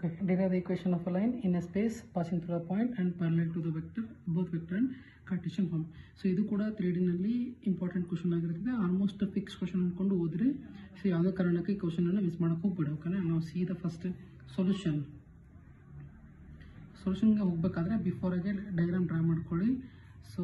Okay, derive the equation of a line in a space passing through a point and parallel to the vector, both vector and Cartesian form. So ಇದು ಕೂಡ three ಡಿನಲ್ಲಿ important question ಆಗಿರ್ತದೆ almost fix question ಅಂದ್ಕೊಂಡು ಹೋದ್ರೆ so ಯಾವುದೇ ಕಾರಣಕ್ಕೆ ಈ ಕ್ವಶನನ್ನು miss ಮಾಡೋಕೆ ಹೋಗ್ಬೇಡಿ ಓಕೆನಾ ನಾವು ಸಿ ದ ಫಸ್ಟ್ ಸೊಲ್ಯೂಷನ್ ಸೊಲ್ಯೂಷನ್ಗೆ ಹೋಗ್ಬೇಕಾದ್ರೆ ಬಿಫೋರ್ ಆಗಿ ಡೈಗ್ರಾಮ್ ಡ್ರಾ ಮಾಡ್ಕೊಳ್ಳಿ ಸೊ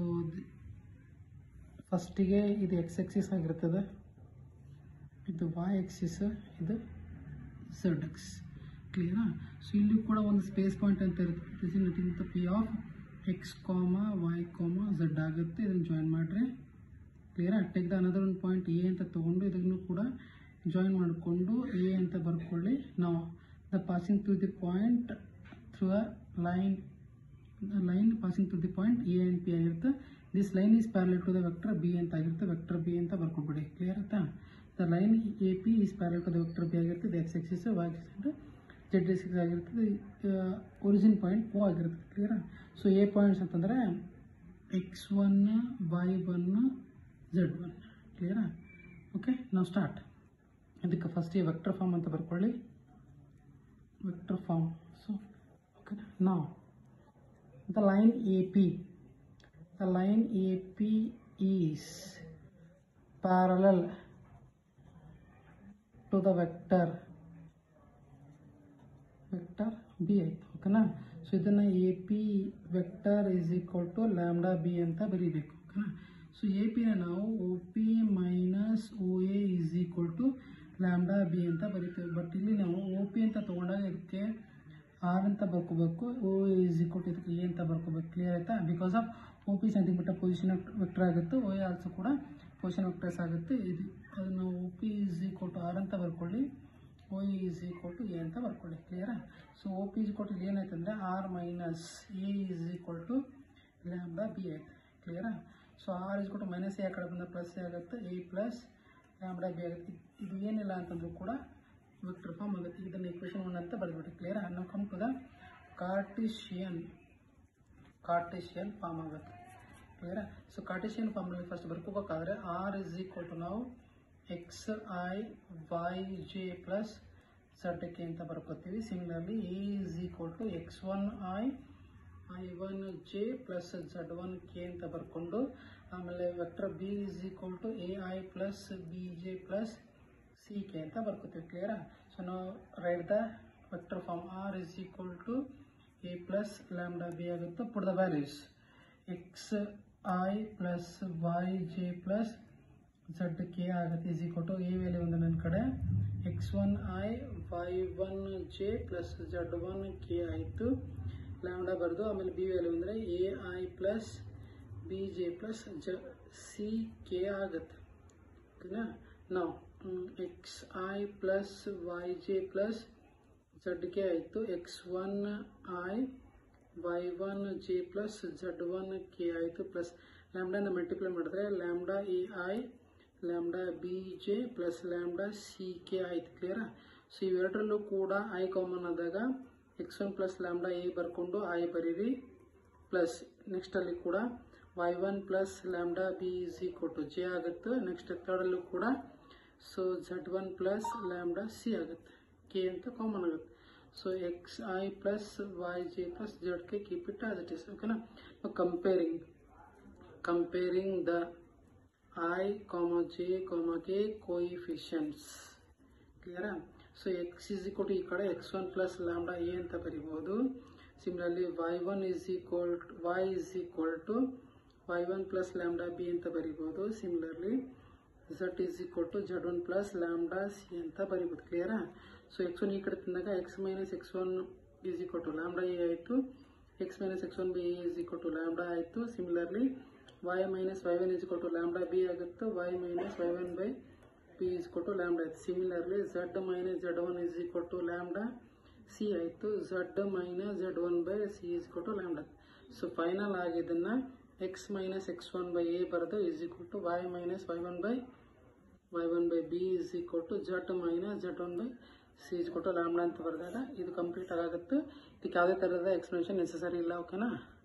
ಫಸ್ಟಿಗೆ ಇದು ಎಕ್ಸ್ ಎಕ್ಸಿಸ್ ಆಗಿರ್ತದೆ ಇದು ವೈ ಎಕ್ಸಿಸ್ ಇದು ಝಡ್ ಎಕ್ಸ್ ಕ್ಲಿಯರಾ ಸೊ ಇಲ್ಲಿ ಕೂಡ ಒಂದು ಸ್ಪೇಸ್ ಪಾಯಿಂಟ್ ಅಂತ ಇರ್ತದೆ nothing the P of X comma Y comma Z ಆಗುತ್ತೆ ಇದನ್ನು ಜಾಯಿನ್ ಮಾಡಿರಿ ಕ್ಲಿಯರಾ ಟೇಕ್ ದ ಅನದರ್ ಒಂದು ಪಾಯಿಂಟ್ ಎ ಅಂತ ತೊಗೊಂಡು ಇದನ್ನು ಕೂಡ ಜಾಯಿನ್ ಮಾಡಿಕೊಂಡು ಎ ಅಂತ ಬರ್ಕೊಳ್ಳಿ ನಾವು the passing through the point through a line line passing through the point A and P ಆಗಿರುತ್ತೆ this line is parallel to the vector B ಅಂತ ಆಗಿರುತ್ತೆ ವೆಕ್ಟರ್ ಬಿ ಅಂತ ಬರ್ಕೊಬಿಡಿ ಕ್ಲಿಯರ್ ಆಯ್ತಾ the line A P is parallel to the vector B ಆಗಿರುತ್ತೆ ಇದು X axis Y axis Z axis ಆಗಿರ್ತದೆ origin point O ಆಗಿರುತ್ತೆ ಕ್ಲಿಯರಾ ಸೊ ಎ ಪಾಯಿಂಟ್ಸ್ ಅಂತಂದರೆ X one Y one Z one ಕ್ಲಿಯರಾ ಓಕೆ ನಾವು ಸ್ಟಾರ್ಟ್ ಇದಕ್ಕೆ ಫಸ್ಟ್ ಈ ವೆಕ್ಟರ್ ಫಾರ್ಮ್ ಅಂತ ಬರ್ಕೊಳ್ಳಿ ವೆಕ್ಟರ್ ಫಾರ್ಮ್ ಸೊ ಓಕೆ ನಾವು the line A P the line A P is parallel to the vector vector B ಆಯಿತು ಓಕೆನಾ ಸೊ ಇದನ್ನು A P vector is equal to lambda B ಅಂತ ಬರೀಬೇಕು ಓಕೆನಾ ಸೊ ಎ ಪಿನ ನಾವು O P minus O A is equal to lambda B ಅಂತ ಬರಿತೀವಿ ಬಟ್ ಇಲ್ಲಿ ನಾವು ಒ ಪಿ ಅಂತ ತೊಗೊಂಡಾಗ ಇದಕ್ಕೆ ಆರ್ ಅಂತ ಬರ್ಕೋಬೇಕು ಓ ಈಸ್ ಈಕ್ವಲ್ ಟು ಇದಕ್ಕೆ ಎ ಅಂತ ಬರ್ಕೋಬೇಕು ಕ್ಲಿಯರ್ ಆಯಿತಾ because of O P centimetre position vector ಆಗುತ್ತೆ ಓ ಎ ಆಲ್ಸೋ ಕೂಡ ಪೊಸಿಷನ್ ವೆಕ್ಟರ್ಸ್ ಆಗುತ್ತೆ ಇದು ಅದನ್ನು O P is equal to R ಅಂತ ಬರ್ಕೊಳ್ಳಿ O is equal to A ಅಂತ ಬರ್ಕೊಳ್ಳಿ ಕ್ಲಿಯರಾ so O P is equal to ಏನಾಯ್ತಂದರೆ R minus A is equal to lambda B ಆಯ್ತು ಕ್ಲಿಯರಾ so R is to minus A ಆ ಕಡೆ ಬಂದ ಪ್ಲಸ್ ಎ ಆಗುತ್ತೆ ಎ ಪ್ಲಸ್ ಲ್ಯಾಂಬ್ಡಾ ಬಿ ಆಗುತ್ತೆ ಇದು ಏನಿಲ್ಲ ಅಂತಂದ್ರೂ ಕೂಡ ವೆಕ್ಟರ್ ಫಾರ್ಮ್ ಆಗುತ್ತೆ ಇದನ್ನು ಇಕ್ವೇಷನ್ ಒನ್ ಅಂತ ಬರೆದ್ಬಿಟ್ಟು ಕ್ಲಿಯರ್ ನಾವು come to the Cartesian Cartesian form ಆಗುತ್ತೆ ಕ್ಲಿಯರಾ ಸೊ ಕಾರ್ಟಿಷಿಯನ್ ಫಾರ್ಮಲ್ಲಿ ಫಸ್ಟ್ ಬರ್ಕೋಬೇಕಾದ್ರೆ ಆರ್ ಇಸ್ ಈಕ್ವಲ್ ಟು ನಾವು X I Y J plus Z K ಅಂತ ಬರ್ಕೋತೀವಿ similarly A is equal to X one I I one J plus Z one K ಅಂತ ಬರ್ಕೊಂಡು ಆಮೇಲೆ vector B is equal to A I plus B J plus C K ಅಂತ ಬರ್ಕೋತೀವಿ ಕ್ಲಿಯರಾ so ನಾವು right the vector form R is equal to A plus lambda B ಆಗುತ್ತೆ put the values X I plus Y J plus Z K ಆಗುತ್ತೆ is equal to A value ಒಂದು ನನ್ನ ಕಡೆ X one I Y one J plus Z one K ಆಯಿತು lambda ಬರೆದು ಆಮೇಲೆ B value ಅಂದರೆ A I plus B J plus J C K ಆಗುತ್ತೆ ಓಕೆನಾ ನಾವು X I plus Y J plus Z K ಆಯಿತು X one I Y one J plus Z one K ಆಯಿತು plus ಲ್ಯಾಂಬ್ಡಾನ multiply ಮಾಡಿದ್ರೆ lambda A I lambda B J plus lambda C K ಆಯ್ತು ಕ್ಲಿಯರಾ so ಇವೆರಡರಲ್ಲೂ ಕೂಡ I common ಆದಾಗ X one plus lambda A ಬರ್ಕೊಂಡು ಐ ಬರೀರಿ ಪ್ಲಸ್ ನೆಕ್ಸ್ಟಲ್ಲಿ ಕೂಡ Y one plus lambda B is equal to J ಆಗುತ್ತೆ ನೆಕ್ಸ್ಟ್ ಥರ್ಡಲ್ಲೂ ಕೂಡ so Z one plus lambda C ಆಗುತ್ತೆ ಕೆ ಅಂತ ಕಾಮನ್ ಆಗುತ್ತೆ so X I plus Y J plus Z K keep it as it is ಓಕೆನಾ comparing comparing the I comma J comma K coefficients ಕ್ಲಿಯರಾ so X is equal to ಈ ಕಡೆ X one plus lambda A ಅಂತ ಬರಿಬೋದು similarly Y one is equal Y is equal to Y one plus lambda B ಅಂತ ಬರಿಬೋದು similarly Z is equal to Z one plus lambda C ಅಂತ ಬರಿಬೋದು ಕ್ಲಿಯರಾ so X one ಈ ಕಡೆ ತಂದಾಗ X minus X one is equal to lambda A ಆಯಿತು X minus X one by A is equal to lambda ಆಯಿತು similarly y minus y1 is equal to lambda b ಆಗುತ್ತೆ y minus y1 by p is equal to lambda ಆಯ್ತು similarly z minus z1 is equal to lambda c ಆಯಿತು z minus z1 by c is equal to lambda so final ಆಗಿ ಇದನ್ನು x minus x1 by a ಬರೆದು is equal to y minus y1 by y1 by b is equal to z minus z1 by c is equal to lambda ಅಂತ ಬರೆದಾಗ ಇದು complete ಆಗುತ್ತೆ ಇದಕ್ಕೆ ಯಾವುದೇ ಥರದ ಎಕ್ಸ್ಪ್ಲನೇಷನ್ ನೆಸಸರಿ ಇಲ್ಲ ಓಕೆನಾ